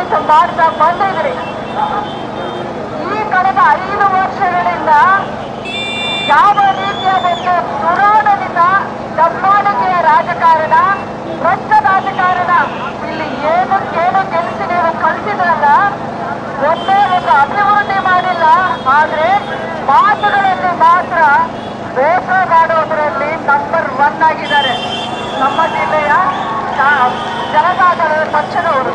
ಕೆಲಸ ಮಾಡ್ತಾ ಬಂದಿದ್ರಿ ಈ ಕಳೆದ ಐದು ವರ್ಷಗಳಿಂದ ಯಾವ ರೀತಿಯ ಒಂದು ದುರಾಡಳಿತ ದಬ್ಬಾಳಿಕೆಯ ರಾಜಕಾರಣ ಭ್ರಷ್ಟ ರಾಜಕಾರಣ ಇಲ್ಲಿ ಏನು ಕೇಳು ಕೆಲಸ ನೀವು ಕಳಿಸಿದ್ರಲ್ಲ ಒಂದೇ ಒಂದು ಅಭಿವೃದ್ಧಿ ಮಾಡಿಲ್ಲ ಆದ್ರೆ ಮಾತುಗಳಲ್ಲಿ ಮಾತ್ರ ಬೇಸರಗಾಡೋದ್ರಲ್ಲಿ ನಂಬರ್ ಒನ್ ಆಗಿದ್ದಾರೆ ನಮ್ಮ ಜಿಲ್ಲೆಯ ಜ- ಜನತಾದಳ ಪಕ್ಷದವರು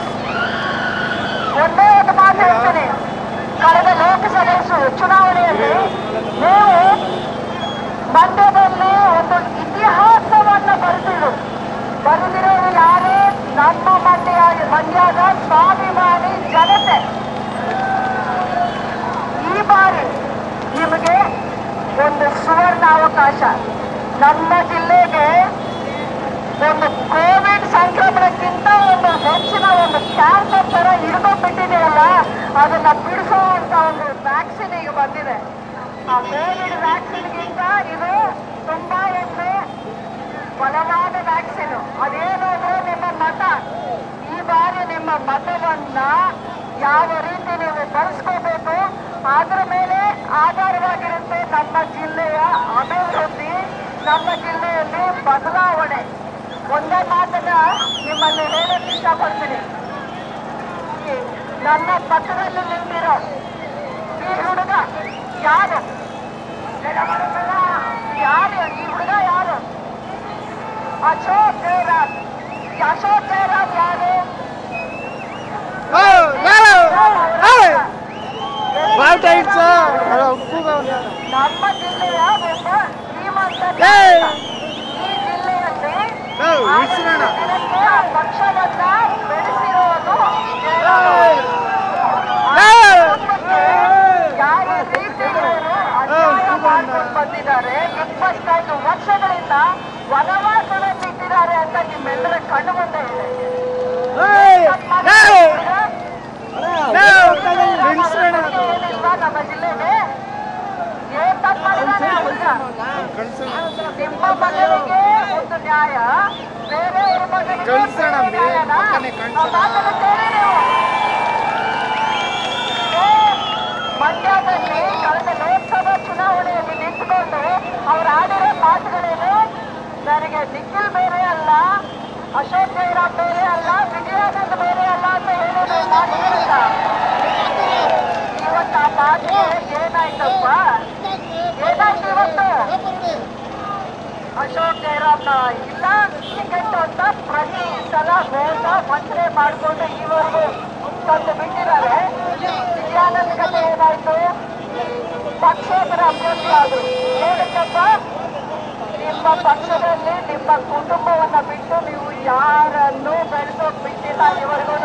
ಒಂದೇ ಒಂದು ಮಾತು ಹೇಳ್ತೀನಿ ಕಳೆದ ಲೋಕಸಭೆ ಸು- ಚುನಾವಣೆಯಲ್ಲಿ ನೀವು ಮಂಡ್ಯದಲ್ಲಿ ಒಂದು ಇತಿಹಾಸವನ್ನ ಬರೆದಿರು ಬರೆದಿರೋರು ಯಾರು ನಮ್ಮ ಮಂಡ್ಯ ಮಂಡ್ಯದ ಸ್ವಾಭಿಮಾನಿ ಜನತೆ ಈ ಬಾರಿ ನಿಮಗೆ ಒಂದು ಸುವರ್ಣ ಅವಕಾಶ ನಮ್ಮ ಜಿಲ್ಲೆಗೆ ಒಂದು ಕೋವಿಡ್ ಸಂಕ್ರಮಣಕ್ಕಿಂತ ಒಂದು ಹೆಚ್ಚಿನ ಒಂದು ಕ್ಯಾನ್ಸರ್ ತರ ಹಿಡ್ಕೊಂಡ್ಬಿಟ್ಟಿದೆಯಲ್ಲ ಅದನ್ನ ಬಿಡಿಸುವಂತ ಒಂದು ವ್ಯಾಕ್ಸಿನ್ ಈಗ ಬಂದಿದೆ ಆ ಕೋವಿಡ್ ವ್ಯಾಕ್ಸಿನ್ಗಿಂತ ಇದು ತುಂಬಾ ಒಂದು ಬಲವಾದ ವ್ಯಾಕ್ಸಿನ್ ಅದೇನು ಅಂದ್ರೆ ನಿಮ್ಮ ಮತ ಈ ಬಾರಿ ನಿಮ್ಮ ಮತವನ್ನ ಯಾವ ರೀತಿ ನೀವು ಬಳಸ್ಕೋಬೇಕು ಅದರ ಮೇಲೆ ಆಧಾರವಾಗಿರುತ್ತೆ ನಮ್ಮ ಜಿಲ್ಲೆಯ ಅಭಿವೃದ್ಧಿ ನಮ್ಮ ಜಿಲ್ಲೆಯಲ್ಲಿ ಬದಲಾವಣೆ ಒಂದೇ ಮಾತನ್ನ ನಿಮ್ಮಲ್ಲಿ ಹೇಳಕ್ ಇಷ್ಟಪಡ್ತೀನಿ ಈ ನನ್ನ ಪಕ್ಕದಲ್ಲಿ ನಿಂತಿರೋ ಈ ಹುಡುಗ ಯಾರು ಯಾರು ಈ ಹುಡುಗ ಯಾರು ಅಶೋಕ್ ಜಯರಾಮ್ ಈ ಅಶೋಕ್ ಜಯರಾಮ್ ಯಾರು ನಮ್ಮ ಜಿಲ್ಲೆಯ ಒಬ್ಬ ಶ್ರೀಮಂತ ನಾಯಕ. ಈ ಜಿಲ್ಲೆಯಲ್ಲಿ ಆಡಳಿತ ದಿನಕ್ಕೆ ಆ ಪಕ್ಷವನ್ನ ಬೆಳೆಸಿರೋದು ಜಯರಾಮ್ ಅವರು. ಆ ಕುಟುಂಬಕ್ಕೆ ಯಾವ ರೀತಿ ಇವರು ಅನ್ಯಾಯ ಮಾಡ್ಕೊಂಡು ಬಂದಿದ್ದಾರೆ ಇಪ್ಪತ್ತೈದು ವರ್ಷಗಳಿಂದ ವನವಾಸದಲ್ಲಿ ಇಟ್ಟಿದ್ದಾರೆ ಅಂತ ನಿಮ್ಮೆಲ್ಲರ ಕಣ್ಣು ಮುಂದೆ ಇದೆ ಏನಿಲ್ವಾ ನಮ್ಮ ಜಿಲ್ಲೆಗೆ ಏನ್ ತಪ್ಪು ಮಾಡಿದಾನೆ ಆ ಹುಡ್ಗ? ನಿಮ್ಮ ಮಗನಿಗೆ ಒಂದು ನ್ಯಾಯ ಬೇರೆಯವ್ರ ಮಗನಿಗೆ ಕಳ್ಸೋಣ ಬೇರೆ ಬೇ, ನ್ಯಾಯನಾ? ಪಕ್ಕನೆ ಕಳ್ಸೋಣ. ಆ ಮಾತನ್ನ ಕೇಳಿ ನೀವು. ಏ, ಮಂಡ್ಯದಲ್ಲಿ ಕಳೆದ ಲೋಕಸಭಾ ಚುನಾವಣೆಯಲ್ಲಿ ನಿಂತ್ಕೊಂಡು ಅವ್ರು ಆಡಿರೋ ಮಾತುಗಳೇನು ನನಗೆ ನಿಖಿಲ್ ಬೇರೆ ಅಲ್ಲ ಅಶೋಕ್ ಜಯರಾಮ್ ಬೇರೆ ಅಲ್ಲ ವಿಜಯಾನಂದ್ ಬೇರೆ ಅಲ್ಲ ಅಂತ ಹೇಳಿದ್ರು ಮಾತುಗಳಿಂದ ಇವತ್ತು ಆ ಮಾತಿಗೆ ಏನಾಯ್ತಪ್ಪ ಏನಾಯ್ತು ಇವತ್ತು ಅಶೋಕ್ ಜಯರಾಮ್ನ ಇಲ್ಲ ಟಿಕೆಟ್ ಅಂತ ಪ್ರತಿ ಸಲ ಮೋಸ ವಂಚನೆ ಮಾಡಿಕೊಂಡು ಈವರೆಗೂ ತಂದು ಬಿಟ್ಟಿದ್ದಾರೆ ವಿಜಯಾನಂದ ಕಥೆ ಏನಾಯ್ತು ಪಕ್ಷೇತರ ಅಭ್ಯರ್ಥಿ ಆದ್ರು ಏನಕ್ಕಪ್ಪ ನಿಮ್ಮ ಪಕ್ಷದಲ್ಲಿ ನಿಮ್ಮ ಕುಟುಂಬವನ್ನ ಬಿಟ್ಟು ನೀವು ಯಾರನ್ನು ಬೆಳೆಸೋಕ್ ಬಿಟ್ಟಿಲ್ಲ ಇವರೆಗೂ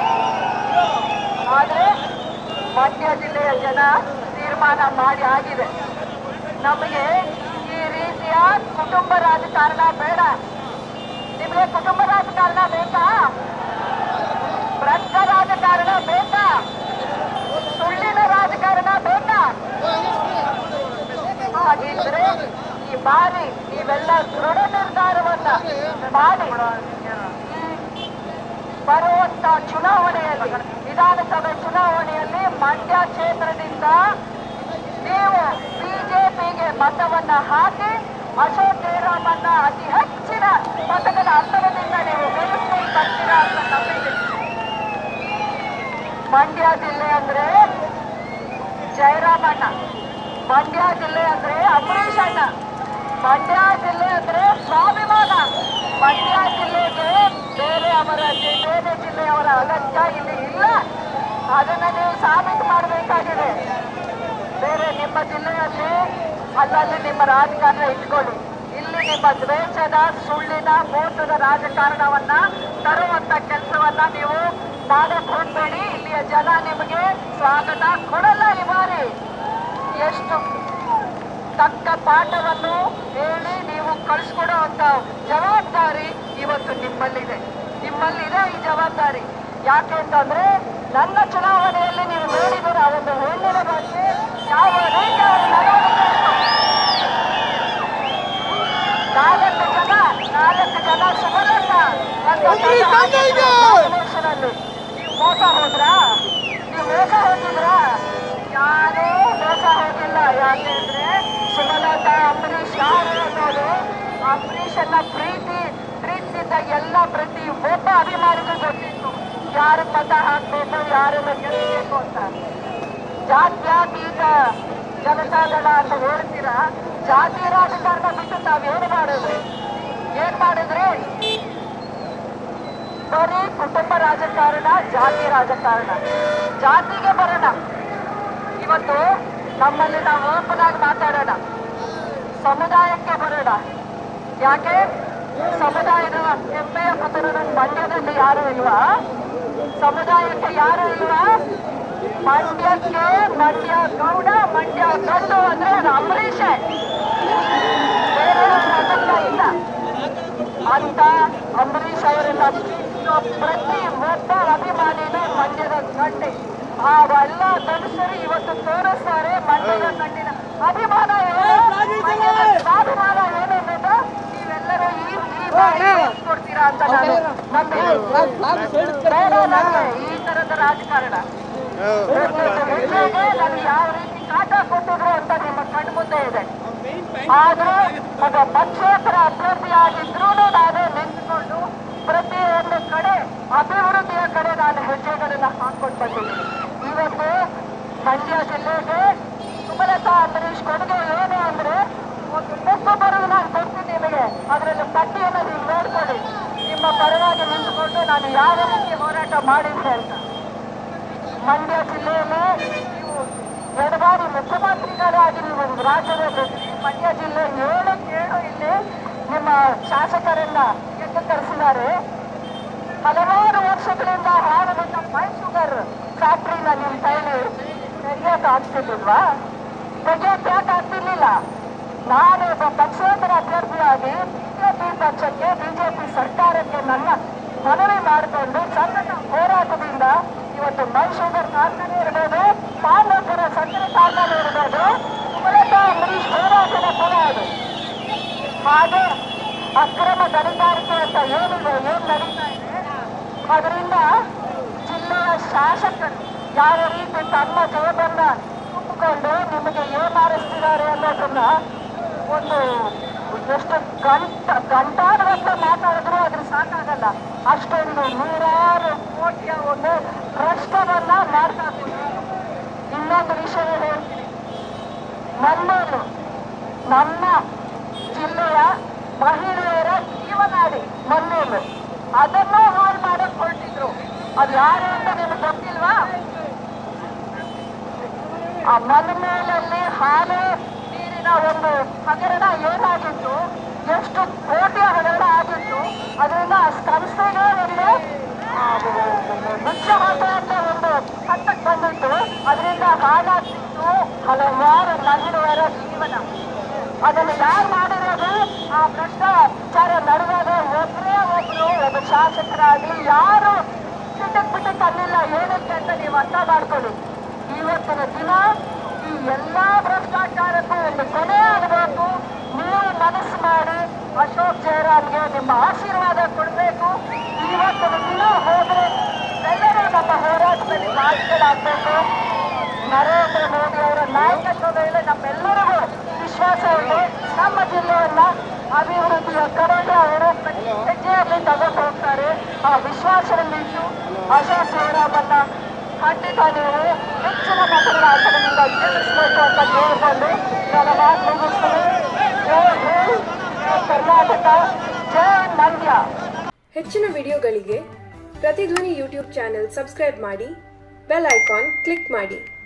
ಆದ್ರೆ ಮಂಡ್ಯ ಜಿಲ್ಲೆಯ ಜನ ತೀರ್ಮಾನ ಮಾಡಿ ಆಗಿದೆ ನಮಗೆ ಈ ರೀತಿಯ ಕುಟುಂಬ ರಾಜಕಾರಣ ಬೇಡ ನಿಮಗೆ ಕುಟುಂಬ ರಾಜಕಾರಣ ಬೇಕಾ ಭ್ರಷ್ಟ ರಾಜಕಾರಣ ಬೇಕಾ ಸುಳ್ಳಿನ ರಾಜಕಾರಣ ಬೇಕಾ ಹಾಗಿದ್ರೆ ಈ ಬಾರಿ ನೀವೆಲ್ಲ ದೃಢ ನಿರ್ಧಾರವನ್ನ ಮಾಡಿ ಬರುವಂತ ಚುನಾವಣೆಯಲ್ಲಿ ವಿಧಾನಸಭೆ ಚುನಾವಣೆಯಲ್ಲಿ ಮಂಡ್ಯ ಕ್ಷೇತ್ರದಿಂದ ನೀವು ಬಿಜೆಪಿಗೆ ಮತವನ್ನ ಹಾಕಿ ಅಶೋಕ್ ಜಯರಾಮನ್ನ ಅತಿ ಹೆಚ್ಚಿನ ಮತಗಳ ಅಂತರದಿಂದ ನೀವು ಗೆಲ್ಲಿಸ್ಕೊಂಡು ಬರ್ತೀರಾ ಅಂತ ನಂಬಿಕೆ ಮಂಡ್ಯ ಜಿಲ್ಲೆ ಅಂದ್ರೆ ಜಯರಾಮಣ್ಣ ಮಂಡ್ಯ ಜಿಲ್ಲೆ ಅಂದ್ರೆ ಅಂಬರೀಷ್ ಅಣ್ಣ ಮಂಡ್ಯ ಜಿಲ್ಲೆ ಅಂದ್ರೆ ಸ್ವಾಭಿಮಾನ ಮಂಡ್ಯ ಜಿಲ್ಲೆಗೆ ಬೇರೆ ಅವರ ಜಿ- ಬೇರೆ ಜಿಲ್ಲೆಯವರ ಅಗತ್ಯ ಇಲ್ಲಿ ಇಲ್ಲ ಅದನ್ನ ನೀವು ಸಾಬೀತು ಮಾಡಬೇಕಾಗಿದೆ ಬೇರೆ ನಿಮ್ಮ ಜಿಲ್ಲೆಯಲ್ಲಿ ಅಲ್ಲಲ್ಲಿ ನಿಮ್ಮ ರಾಜಕಾರಣ ಇಟ್ಕೊಳ್ಳಿ ಇಲ್ಲಿ ನಿಮ್ಮ ದ್ವೇಷದ ಸುಳ್ಳಿನ ಮೋಸದ ರಾಜಕಾರಣವನ್ನ ತರುವಂತ ಕೆಲಸವನ್ನ ನೀವು ಮಾಡಕ್ ಹೋಗ್ಬೇಡಿ ಇಲ್ಲಿಯ ಜನ ನಿಮಗೆ ಸ್ವಾಗತ ಕೊಡಲ್ಲ ಈ ಬಾರಿ ಎಷ್ಟು ತಕ್ಕ ಪಾಠವನ್ನು ಹೇಳಿ ನೀವು ಕಳಿಸ್ಕೊಡುವಂತ ಜವಾಬ್ದಾರಿ ಇವತ್ತು ನಿಮ್ಮಲ್ಲಿದೆ ನಿಮ್ಮಲ್ಲಿದೆ ಈ ಜವಾಬ್ದಾರಿ ಯಾಕೆ ಅಂತಂದ್ರೆ ನನ್ನ ಚುನಾವಣೆಯಲ್ಲಿ ನೀವು ನೋಡಿದರೆ ಆ ಒಂದು ಹೆಣ್ಣಿನ ಬಗ್ಗೆ ಯಾವ ರೀತಿ ಅವರ ನಡವಳಿಕೆ ಇತ್ತು. ನಾಲ್ಕು ಜನ ನಾಲ್ಕು ಜನ ಸುಮಲನ್ನ ಅಂತ ಒಬ್ರಿಗೆ ಬಂದೈತೆ. ಕಾಂಗ್ರೆಸ್ನಲ್ಲಿ ಮೋಸ ಹೋದ್ರಾ ನೀವು ಮೋಸ ಹೋಗಿದ್ರಾ ಯಾರೂ ಮೋಸ ಹೋಗಿಲ್ಲ ಯಾಕೆಂದ್ರೆ ಸುಮಲತಾ ಅಂಬರೀಷ್ ಯಾರು ಅನ್ನೋದು ಅಂಬರೀಷನ್ನ ಪ್ರೀತಿ ಪ್ರೀತಿಸಿದ್ದ ಎಲ್ಲ ಪ್ರತಿ ಒಬ್ಬ ಅಭಿಮಾನಿಗೂ ಗೊತ್ತಿತ್ತು ಯಾರು ಮತ ಹಾಕ್ಬೇಕು ಯಾರನ್ನ ಗೆಲ್ಲಬೇಕು ಅಂತ ಜಾತ್ಯಾತೀತ ಜನತಾದಳ ಅಂತ ಹೇಳ್ತೀರಾ ಜಾತಿ ರಾಜಕಾರಣ ಬಿಟ್ಟು ತಾವೇನು ಮಾಡಿದ್ರಿ ಏನ್ ಮಾಡಿದ್ರಿ ಬರೀ ಕುಟುಂಬ ರಾಜಕಾರಣ ಜಾತಿ ರಾಜಕಾರಣ ಜಾತಿಗೆ ಬರೋಣ ಇವತ್ತು ನಮ್ಮಲ್ಲಿ ನಾವು ಓಪನ್ ಆಗಿ ಮಾತಾಡೋಣ ಸಮುದಾಯಕ್ಕೆ ಬರೋಣ ಯಾಕೆ ಸಮುದಾಯದ ಹೆಮ್ಮೆಯ ಪುತ್ರ ನನ್ನ ಮಂಡ್ಯದಲ್ಲಿ ಯಾರು ಇಲ್ವಾ ಸಮುದಾಯಕ್ಕೆ ಯಾರು ಇಲ್ವಾ ಮಂಡ್ಯಕ್ಕೆ ಮಂಡ್ಯ ಗೌಡ ಮಂಡ್ಯ ಗಂಡು ಅಂದ್ರೆ ಅದು ಅಂಬರೀಷೆ ಬೇರೆ ಅಗತ್ಯ ಇಲ್ಲ ಅಂತ ಅಂಬರೀಷ್ ಅವರನ್ನ ಪ್ರೀತಿಸೋ ಪ್ರತಿ ಒಬ್ಬ ಅಭಿಮಾನಿನೂ ಮಂಡ್ಯದ ಗಂಟೆ ಅವೆಲ್ಲ ಗಂಡಸರು ಇವತ್ತು ತೋರಿಸ್ತಾರೆ ಮಂಡ್ಯದ ಗಂಡಿನ ಅಭಿಮಾನ ಏನು ಮಂಡ್ಯದ ಸ್ವಾಭಿಮಾನ ಏನು ಅನ್ನೋದು ನೀವೆಲ್ಲರೂ ಈ ಈ ಬಾರಿ ತೋರಿಸ್ಕೊಡ್ತೀರಾ ಅಂತ ನಾನು ನಂಬಿದ್ದೀನಿ ಬೇಡ ನನಗೆ ಈ ತರದ ರಾಜಕಾರಣ ಹೆಜ್ಜೆಗೆ ನನಗೆ ಯಾವ ರೀತಿ ಕಾಟ ಕೊಟ್ಟಿದ್ರು ಅಂತ ನಿಮ್ಮ ಕಣ್ಣು ಮುಂದೆ ಇದೆ ಆದ್ರೆ ಒಬ್ಬ ಪಕ್ಷೇತರ ಅಭ್ಯರ್ಥಿಯಾಗಿದ್ರೂ ನಾನು ನಿಂತ್ಕೊಂಡು ಪ್ರತಿಯೊಂದು ಕಡೆ ಅಭಿವೃದ್ಧಿಯ ಕಡೆ ನಾನು ಹೆಜ್ಜೆಗಳನ್ನ ಹಾಕೊಂಡು ಬಂದಿದ್ದೀನಿ ಇವತ್ತು ಮಂಡ್ಯ ಜಿಲ್ಲೆಗೆ ಸುಮಲತಾ ಅಂಬರೀಷ್ ಕೊಡುಗೆ ಏನು ಅಂದ್ರೆ ಒಂದು ಬುಕ್ಕು ಬರೋದು ನಾನು ಕೊಡ್ತೀನಿ ನಿಮಗೆ ಅದರಲ್ಲಿ ಪಟ್ಟಿಯನ್ನು ನೀವು ನೋಡ್ಕೊಳ್ಳಿ ನಿಮ್ಮ ಪರವಾಗಿ ನಿಂತುಕೊಂಡು ನಾನು ಯಾವ ರೀತಿ ಹೋರಾಟ ಮಾಡಿದ್ದೆ ಅಂತ ಮಂಡ್ಯ ಜಿಲ್ಲೆಯಲ್ಲಿ ನೀವು ಎರಡು ಬಾರಿ ಮುಖ್ಯಮಂತ್ರಿಗಳಾಗಿ ನೀವು ರಾಜ್ಯದ ವ್ಯಕ್ತಿ ಮಂಡ್ಯ ಜಿಲ್ಲೆ ಏಳು ಏಳು ಇಲ್ಲಿ ನಿಮ್ಮ ಶಾಸಕರನ್ನ ಎದ್ದು ತರಿಸಿದ್ದಾರೆ ಹಲವಾರು ವರ್ಷಗಳಿಂದ ಹಾಳಾದಂತ ಮೈ ಶುಗರ್ ಫ್ಯಾಕ್ಟ್ರಿನ ನಿಮ್ಮ ಕೈಲಿ ತೆಗೆಯಕ್ಕೆ ಆಗ್ತಿರ್ಲಿಲ್ವಾ ತೆಗೆಯಕ್ಕೆ ಯಾಕೆ ಆಗ್ತಿರ್ಲಿಲ್ಲ ನಾನು ಒಬ್ಬ ಪಕ್ಷೇತರ ಅಭ್ಯರ್ಥಿಯಾಗಿ ಬಿಜೆಪಿ ಪಕ್ಷಕ್ಕೆ ಬಿಜೆಪಿ ಸರ್ಕಾರಕ್ಕೆ ನನ್ನ ಮನವಿ ಮಾಡಿಕೊಂಡು ಸತತ ಹೋರಾಟದಿಂದ ಇವತ್ತು ಮೈಸೂರು ಕಾರ್ಖಾನೆ ಇರ್ಬೋದು ಪಾಂಡವಪುರ ಸಕ್ಕರೆ ಕಾರ್ಖಾನೆ ಇರ್ಬೋದು ಸುಮಲತಾ ಅಂಬರೀಷ್ ಹೋರಾಟದ ಫಲ ಅದು ಹಾಗೆ ಅಕ್ರಮ ಗಣಿಗಾರಿಕೆ ಅಂತ ಏನಿದೆ ಏನ್ ನಡೀತಾ ಇದೆ ಅದರಿಂದ ಜಿಲ್ಲೆಯ ಶಾಸಕರು ಯಾವ ರೀತಿ ತಮ್ಮ ಜೇಬನ್ನ ತುಂಬಿಕೊಂಡು ನಿಮಗೆ ಏನ್ ಮಾಡಿಸ್ತಿದ್ದಾರೆ ಅನ್ನೋದನ್ನ ಒಂದು ಎಷ್ಟು ಗಂಟ ಗಂಟಾನುಗಟ್ಟ ಮಾತಾಡಿದ್ರು ಅದ್ರ ಸಾಕಾಗಲ್ಲ ಅಷ್ಟೊಂದು ನೂರಾರು ಕೋಟಿಯ ಒಂದು ಭ್ರಷ್ಟವನ್ನ ಮಾಡ್ತಾ ಇದ್ದೀವಿ. ಇನ್ನೊಂದು ವಿಷಯ ಹೇಳ್ತೀನಿ ನನ್ನೂರು ನಮ್ಮ ಜಿಲ್ಲೆಯ ಮಹಿಳೆಯರ ಜೀವನಾಡಿ ಮನ್ನೂರು ಅದನ್ನು ಹಾಳು ಮಾಡಕ್ ಹೊರಟಿದ್ರು ಅದು ಯಾರು ಅಂತ ನಿಮ್ಗೆ ಗೊತ್ತಿಲ್ವಾ ಆ ಮನ್ಮೇಲಲ್ಲಿ ಹಾಲು ನೀರಿನ ಒಂದು ಹಗರಣ ಏನಾಗಿತ್ತು ಎಷ್ಟು ಕೋಟಿ ಹಗರಣ ಆಗಿತ್ತು ಅದರಿಂದ ಆ ಸಂಸ್ಥೆಗೆ ಒಂದು ಆ, ಮುಖ್ಯ ಅಂತ ಒಂದು ಹತ್ತಕ್ಕೆ ಬಂದಿತ್ತು ಅದರಿಂದ ಹಾಳಾಗ್ತಿತ್ತು ಹಲವಾರು ಮಹಿಳೆಯರ ಜೀವನ ಅದನ್ನು ಯಾರು ಮಾಡಿರೋದು ಆ ಭ್ರಷ್ಟಾಚಾರ ನಡೆದಾಗ ಒಬ್ಬರೇ ಒಬ್ರು ಒಬ್ಬ ಶಾಸಕರಾಗಿ ಯಾರು ಬಿಟ್ಟಕ್ ಬಿಟ್ಟಕ್ ಅನ್ನಿಲ್ಲ ಏನಕ್ಕೆ ಅಂತ ನೀವು ಅರ್ಥ ಮಾಡ್ಕೊಳ್ಳಿ ಇವತ್ತಿನ ದಿನ ಈ ಎಲ್ಲಾ ಭ್ರಷ್ಟಾಚಾರಕ್ಕೂ ಒಂದು ಕೊನೆ ಆಗಬೇಕು ನೀವು ಮನಸ್ಸು ಮಾಡಿ ಅಶೋಕ್ ಜಯರಾಮ್ಗೆ ನಿಮ್ಮ ಆಶೀರ್ವಾದ ಕೊಡಬೇಕು ಇವತ್ತಿನ ದಿನ ಹೋದ್ರೆ ಎಲ್ಲರೂ ನಮ್ಮ ಹೋರಾಟದಲ್ಲಿ ಭಾಗಿಗಳಾಗಬೇಕು ನರೇಂದ್ರ ಮೋದಿ ಅವರ ನಾಯಕತ್ವದಲ್ಲಿ ನಮ್ಮೆಲ್ಲರಿಗೂ ವಿಶ್ವಾಸ ಇದೆ ನಮ್ಮ ಜಿಲ್ಲೆಯನ್ನ ಅಭಿವೃದ್ಧಿಯ ಕಡೆಗೆ ಅವರು ಪ್ರತಿ ಹೆಜ್ಜೆಯಲ್ಲಿ ತಗೊಂಡು ಹೋಗ್ತಾರೆ ಆ ವಿಶ್ವಾಸದಲ್ಲಿಟ್ಟು ಅಶೋಕ್ ಜಯರಾಮನ್ನ ಖಂಡಿತ ನೀವು ಹೆಚ್ಚಿನ ಮತಗಳ ಅಂತರದಿಂದ ಗೆಲ್ಲಿಸಬೇಕು ಅಂತ ಕೇಳಿಕೊಂಡು ನನ್ನ ಮಾತು ಮುಗಿಸ್ತೀನಿ ಜೈ ಹಿಂದ್, ಜೈ ಕರ್ನಾಟಕ ಜೈ ಮಂಡ್ಯ ಹೆಚ್ಚಿನ ವಿಡಿಯೋಗಳಿಗೆ ಪ್ರತಿಧ್ವನಿ ಯೂಟ್ಯೂಬ್ ಚಾನೆಲ್ ಸಬ್ಸ್ಕ್ರೈಬ್ ಮಾಡಿ ಬೆಲ್ ಐಕಾನ್ ಕ್ಲಿಕ್ ಮಾಡಿ